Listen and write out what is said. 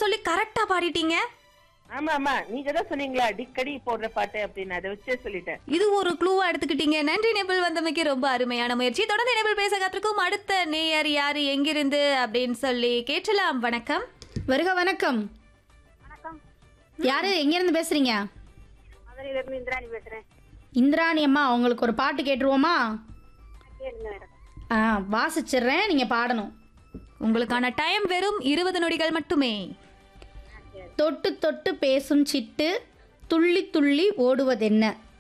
சொல்லி கரெக்டா பாடிட்டீங்க ஆமா ஆமா நீங்க தான் சொன்னீங்களா அடிக்கடி போடுற பாட்டு அப்படின்னு அதை வச்சே சொல்லிட்டேன் இது ஒரு க்ளூவா எடுத்துக்கிட்டீங்க நன்றி நேபிள் வந்தமைக்கு ரொம்ப அருமையான முயற்சி தொடர்ந்து நேபிள் பேச காத்திருக்கும் அடுத்த நேயர் யாரு எங்கிருந்து அப்படின்னு சொல்லி கேட்டலாம் வணக்கம் வருக வணக்கம் யாரு எங்க இருந்து பேசுறீங்க மதுரையில இருந்து இந்திராணி பேசுறேன் இந்திராணி அம்மா உங்களுக்கு ஒரு பாட்டு கேட்டுருவோமா கேளுங்க மேடம் ஆ வாசிச்சிடுறேன் நீங்க பாடணும் உங்களுக்கான டைம் வெறும் இருபது நொடிகள் மட்டுமே தொட்டு தொட்டு பேசும் சிட்டு துள்ளி துள்ளி ஓடுவதென்ன